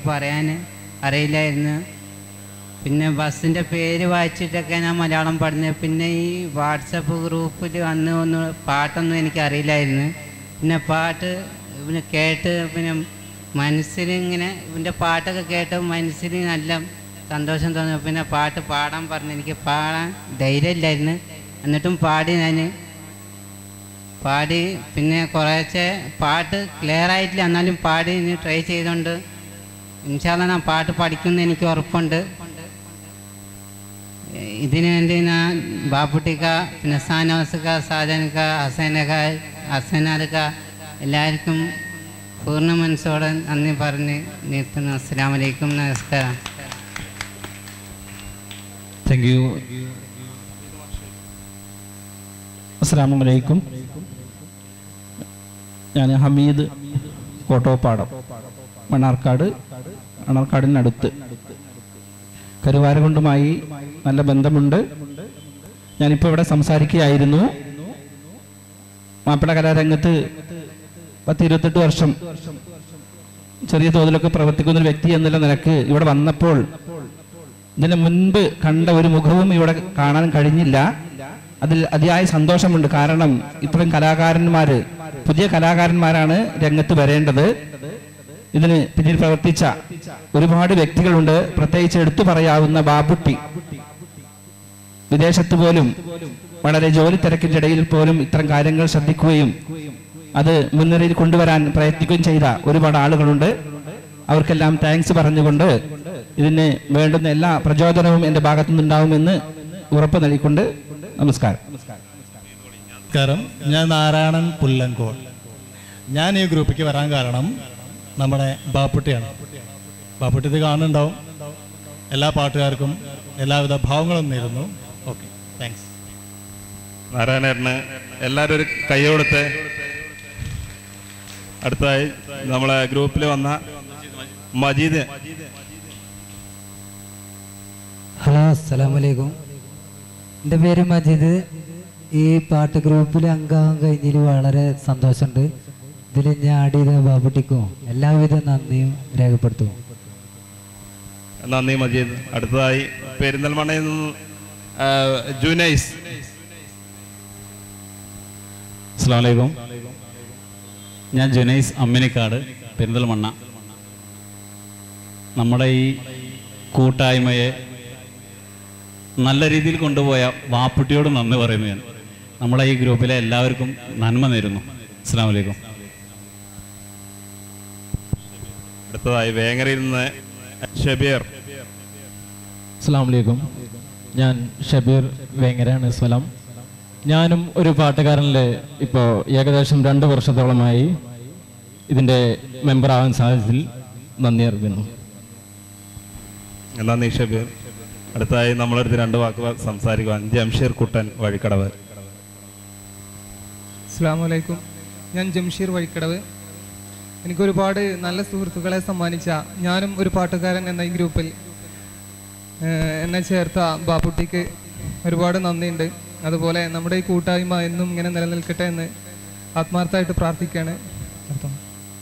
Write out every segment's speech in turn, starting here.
പറയാൻ അറിയില്ലായിരുന്നു പിന്നെ ബസ്സിൻ്റെ പേര് വായിച്ചിട്ടൊക്കെ ഞാൻ മലയാളം പഠിച്ചത് പിന്നെ ഈ വാട്സപ്പ് ഗ്രൂപ്പിൽ വന്ന് ഒന്ന് പാട്ടൊന്നും എനിക്ക് അറിയില്ലായിരുന്നു പിന്നെ പാട്ട് പിന്നെ കേട്ട് പിന്നെ മനസ്സിന് ഇങ്ങനെ ഇവൻ്റെ പാട്ടൊക്കെ കേട്ട് മനസ്സിന് നല്ല സന്തോഷം തോന്നി പിന്നെ പാട്ട് പാടാൻ പറഞ്ഞു എനിക്ക് പാടാൻ ധൈര്യമില്ലായിരുന്നു എന്നിട്ടും പാടി ഞാൻ പാടി പിന്നെ കുറേശ്ശെ പാട്ട് ക്ലിയർ ആയിട്ടില്ല എന്നാലും പാടി ഇനി ട്രൈ ചെയ്തുകൊണ്ട് ഇൻഷാല്ല ഞാൻ പാട്ട് പഠിക്കുമെന്ന് എനിക്ക് ഉറപ്പുണ്ട് ഇതിനു വേണ്ടി ഞാൻ ബാപ്പുട്ടിക്ക പിന്നെ സാനോസുക സാജനക്ക ഹസനക്ക ഹസനാലിക്ക എല്ലാവർക്കും പൂർണ്ണ മനസ്സോടെ നന്ദി പറഞ്ഞ് നിർത്തുന്നു അസ്സാം വലൈക്കും നമസ്കാരം താങ്ക് യു അസ്സാം വലൈക്കും ഞാൻ ഹമീദ് കോട്ടോപ്പാടം മണ്ണാർക്കാട് മണ്ണാർക്കാടിനടുത്ത് കരുവാരകുണ്ടുമായി നല്ല ബന്ധമുണ്ട് ഞാനിപ്പോൾ ഇവിടെ സംസാരിക്കുകയായിരുന്നു മാപ്പിള കലാരംഗത്ത് പത്ത് ഇരുപത്തെട്ട് വർഷം ചെറിയ തോതിലൊക്കെ പ്രവർത്തിക്കുന്ന ഒരു വ്യക്തി എന്നുള്ള നിലക്ക് ഇവിടെ വന്നപ്പോൾ ഇതിന് മുൻപ് കണ്ട ഒരു മുഖവും ഇവിടെ കാണാൻ കഴിഞ്ഞില്ല അതിൽ അതിയായ സന്തോഷമുണ്ട് കാരണം ഇത്രയും കലാകാരന്മാര് പുതിയ കലാകാരന്മാരാണ് രംഗത്ത് വരേണ്ടത് ഇതിന് പിന്നിൽ പ്രവർത്തിച്ച ഒരുപാട് വ്യക്തികളുണ്ട് പ്രത്യേകിച്ച് എടുത്തു പറയാവുന്ന ബാബുട്ടി വിദേശത്ത് പോലും വളരെ ജോലി തിരക്കിന്റെ ഇടയിൽ പോലും ഇത്തരം കാര്യങ്ങൾ ശ്രദ്ധിക്കുകയും അത് മുൻനിരയിൽ കൊണ്ടുവരാൻ പ്രയത്നിക്കുകയും ചെയ്ത ഒരുപാട് ആളുകളുണ്ട് അവർക്കെല്ലാം താങ്ക്സ് പറഞ്ഞുകൊണ്ട് ഇതിന് വേണ്ടുന്ന എല്ലാ പ്രചോദനവും എൻ്റെ ഭാഗത്തു നിന്നുണ്ടാവുമെന്ന് ഉറപ്പ് നൽകിക്കൊണ്ട് നമസ്കാരം നമസ്കാരം ഞാൻ നാരായണൻ പുല്ലങ്കോൾ ഞാൻ ഈ ഗ്രൂപ്പിലേക്ക് വരാൻ കാരണം നമ്മുടെ ബാപ്പുട്ടിയാണ് ബാപ്പുട്ടി ഇത് കാണുന്നുണ്ടാവും എല്ലാ പാട്ടുകാർക്കും എല്ലാവിധ ഭാവങ്ങളും നേരുന്നു ഓക്കെ താങ്ക്സ് നാരായണേട്ടന് എല്ലാവരും ഒരു കൈ കൊടുത്ത് അടുത്തതായി നമ്മളെ ഗ്രൂപ്പിൽ വന്ന മജീദ് ഹലോ അസ്സലാമു അലൈക്കും എൻ്റെ പേര് മജീദ് ഈ പാട്ട് ഗ്രൂപ്പിൽ അംഗമാകാൻ കഴിഞ്ഞതിൽ വളരെ സന്തോഷമുണ്ട് ഇതിൽ ഞാൻ ആഡ് ചെയ്ത ബാബുട്ടിക്കും എല്ലാവിധ നന്ദിയും രേഖപ്പെടുത്തും നന്ദി മജീദ് അടുത്തതായി പെരിന്തൽമണ്ണയിൽ നിന്ന് ആ, ജുനൈസ് അസ്സാം വലൈക്കും ഞാൻ ജുനൈസ് അമ്മിനിക്കാട് പെരിന്തൽമണ്ണ നമ്മുടെ ഈ കൂട്ടായ്മയെ നല്ല രീതിയിൽ കൊണ്ടുപോയ വാപ്പുട്ടിയോട് നന്ദി പറയുന്നു ഞാൻ നമ്മുടെ ഈ ഗ്രൂപ്പിലെ എല്ലാവർക്കും നന്മ നേരുന്നു അസ്സാം വലൈക്കും അടുത്തതായി വേങ്ങരയിൽ നിന്ന് ഷബീർ അസ്സാം വലൈക്കും ഞാൻ ഷബീർ വേങ്ങരയാണ് സ്ഥലം ഞാനും ഒരു പാട്ടുകാരനിൽ ഇപ്പോൾ ഏകദേശം രണ്ട് വർഷത്തോളമായി ഇതിൻ്റെ മെമ്പറാകാൻ സാധിച്ചതിൽ നന്ദി അറിയുന്നു നന്ദി ഷബീർ അടുത്തതായി നമ്മളടുത്ത് രണ്ട് വാക്ക് സംസാരിക്കുവാൻ ജംഷീർ കുട്ടൻ വഴിക്കടവ് അസ്സാം വലൈക്കും ഞാൻ ജംഷീർ വഴിക്കടവ് എനിക്ക് ഒരുപാട് നല്ല സുഹൃത്തുക്കളെ സമ്മാനിച്ച ഞാനും ഒരു പാട്ടുകാരൻ എന്ന ഈ ഗ്രൂപ്പിൽ ഏഹ്, എന്നെ ചേർത്ത ബാപ്പുട്ടിക്ക് ഒരുപാട് നന്ദിയുണ്ട് അതുപോലെ നമ്മുടെ ഈ കൂട്ടായ്മ എന്നും ഇങ്ങനെ നിലനിൽക്കട്ടെ എന്ന് ആത്മാർത്ഥമായിട്ട് പ്രാർത്ഥിക്കുകയാണ് അർത്ഥം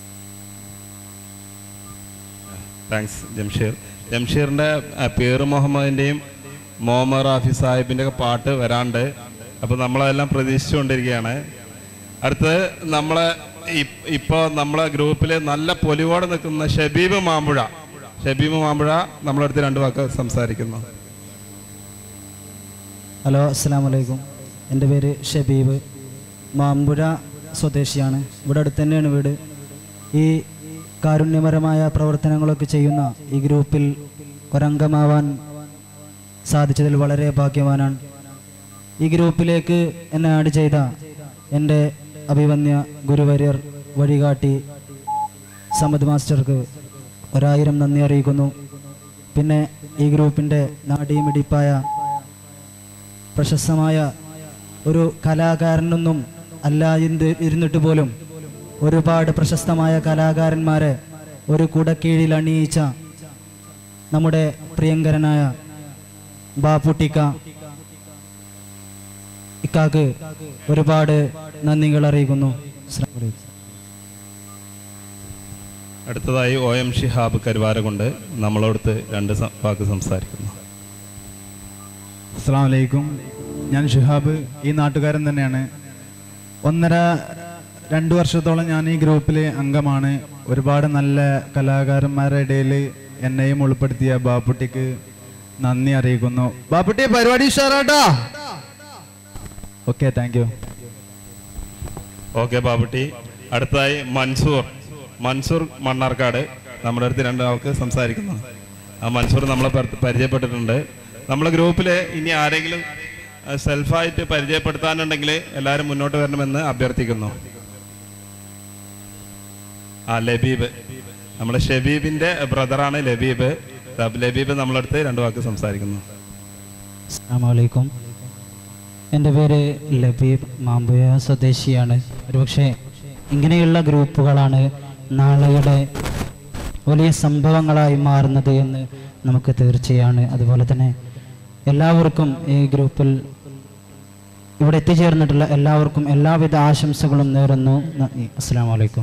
താങ്ക്സ് ജംഷീർ ജംഷീറിൻ്റെ പേര് മുഹമ്മദിൻ്റെയും മോമർ റാഫി സാഹിബിൻ്റെ ഒക്കെ പാട്ട് വരാണ്ട് അപ്പോൾ നമ്മളതെല്ലാം പ്രതീക്ഷിച്ചുകൊണ്ടിരിക്കുകയാണ് അടുത്ത് നമ്മളെ ഇപ്പോൾ നമ്മളെ ഗ്രൂപ്പിൽ നല്ല പൊലിവോടെ നിൽക്കുന്ന ഷബീബ് മാമ്പുഴ ഷബീബ് മാമ്പുഴ നമ്മളടുത്ത് രണ്ട് വാക്ക് സംസാരിക്കുന്നു ഹലോ അസ്സാം വലൈക്കും എൻ്റെ പേര് ഷബീബ് മാമ്പുഴ സ്വദേശിയാണ് ഇവിടെ അടുത്ത് തന്നെയാണ് വീട് ഈ കാരുണ്യപരമായ പ്രവർത്തനങ്ങളൊക്കെ ചെയ്യുന്ന ഈ ഗ്രൂപ്പിൽ ഒരംഗമാവാൻ സാധിച്ചതിൽ വളരെ ഭാഗ്യവാനാണ് ഈ ഗ്രൂപ്പിലേക്ക് എന്നെ ആഡ് ചെയ്ത എൻ്റെ അഭിവന്യ ഗുരുവര്യർ വഴികാട്ടി സമദ് മാസ്റ്റർക്ക് ഒരായിരം നന്ദി അറിയിക്കുന്നു പിന്നെ ഈ ഗ്രൂപ്പിൻ്റെ നാടിയുമിടിപ്പായ പ്രശസ്തമായ ഒരു കലാകാരനൊന്നും അല്ല എന്ത് ഇരുന്നിട്ട് പോലും ഒരുപാട് പ്രശസ്തമായ കലാകാരന്മാരെ ഒരു കുടക്കീഴിൽ അണിയിച്ച നമ്മുടെ പ്രിയങ്കരനായ ബാപ്പുട്ടിക്ക ഇക്കാക്ക് ഒരുപാട് നന്ദികൾ അറിയിക്കുന്നു അസ്സലാമു അലൈക്കും. അടുത്തതായി ഒ എം ഷിഹാബ് കരുവാരകൊണ്ട് നമ്മളോടത്ത് രണ്ട് സ- വാക്ക് സംസാരിക്കുന്നു അസ്സാം വലൈക്കും ഞാൻ ഷിഹാബ് ഈ നാട്ടുകാരൻ തന്നെയാണ് ഒന്നര രണ്ട് വർഷത്തോളം ഞാൻ ഈ ഗ്രൂപ്പിൽ അംഗമാണ് ഒരുപാട് നല്ല കലാകാരന്മാരുടെ ഇടയിൽ എന്നെയും ഉൾപ്പെടുത്തിയ ബാപ്പുട്ടിക്ക് നന്ദി അറിയിക്കുന്നു ബാപ്പുട്ടി പരിപാടി ഉഷാറാട്ടോ okay thank you okay Babutty അടുത്തതായി മൻസൂർ മൻസൂർ മണ്ണാർക്കാട് നമ്മുടെ അടുത്ത് രണ്ട് ആൾക്ക് സംസാരിക്കുന്നു ആ മൻസൂർ നമ്മളെ പരി- പരിചയപ്പെട്ടിട്ടുണ്ട് നമ്മളെ ഗ്രൂപ്പിൽ ഇനി ആരെങ്കിലും അഹ്, സെൽഫായിട്ട് പരിചയപ്പെടുത്താനുണ്ടെങ്കിൽ എല്ലാവരും മുന്നോട്ട് വരണമെന്ന് അഭ്യർത്ഥിക്കുന്നു ആ ലബീബ് നമ്മുടെ ഷബീബിന്റെ ബ്രദറാണ് ലബീബ് ലബീബ് നമ്മളടുത്ത് രണ്ട് വാക്ക് സംസാരിക്കുന്നു അസ്സാമലൈക്കും എൻ്റെ പേര് ലബീബ് മാമ്പുയ സ്വദേശിയാണ് ഒരുപക്ഷെ ഇങ്ങനെയുള്ള ഗ്രൂപ്പുകളാണ് നാളെയുടെ വലിയ സംഭവങ്ങളായി മാറുന്നത് എന്ന് നമുക്ക് തീർച്ചയാണ് അതുപോലെ തന്നെ എല്ലാവർക്കും ഈ ഗ്രൂപ്പിൽ ഇവിടെ എത്തിച്ചേർന്നിട്ടുള്ള എല്ലാവർക്കും എല്ലാവിധ ആശംസകളും നേരുന്നു നന്ദി അസ്സാം വലൈക്കും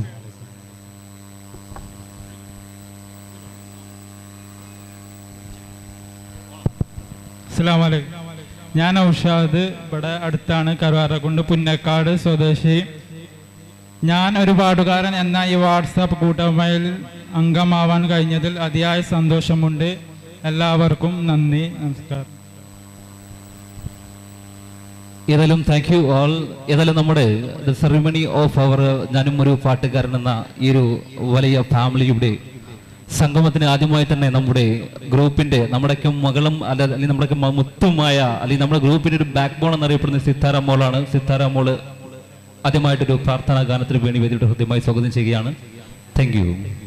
അസ്സാം വലൈക്കും ഞാൻ ഔഷാദ് ഇവിടെ അടുത്താണ് കരുവാരക്കുണ്ട് പുന്നക്കാട് സ്വദേശി ഞാൻ ഒരു പാട്ടുകാരൻ എന്ന ഈ വാട്സാപ്പ് കൂട്ടായ്മയിൽ അംഗമാവാൻ കഴിഞ്ഞതിൽ അതിയായ സന്തോഷമുണ്ട് എല്ലാവർക്കും നന്ദി നമസ്കാരം ഏതായാലും താങ്ക് യു ഓൾ ഏതായാലും നമ്മുടെ ദ സെറിമണി ഓഫ് അവർ ഞാനും ഒരു പാട്ടുകാരൻ എന്ന ഈ ഒരു വലിയ ഫാമിലിയുടെ സംഗമത്തിന് ആദ്യമായി തന്നെ നമ്മുടെ ഗ്രൂപ്പിന്റെ നമ്മുടെയൊക്കെ മകളും അല്ല അല്ലെങ്കിൽ നമ്മുടെയൊക്കെ മ- മുത്തുമായ അല്ലെങ്കിൽ നമ്മുടെ ഗ്രൂപ്പിന്റെ ഒരു ബാക്ക് ബോൺ എന്നറിയപ്പെടുന്ന സിത്താര മോളാണ് സിത്താര മോള് ആദ്യമായിട്ടൊരു പ്രാർത്ഥനാ ഗാനത്തിന് വേണ്ടി വേദിയുടെ ഹൃദ്യമായി സ്വാഗതം ചെയ്യുകയാണ് താങ്ക് യു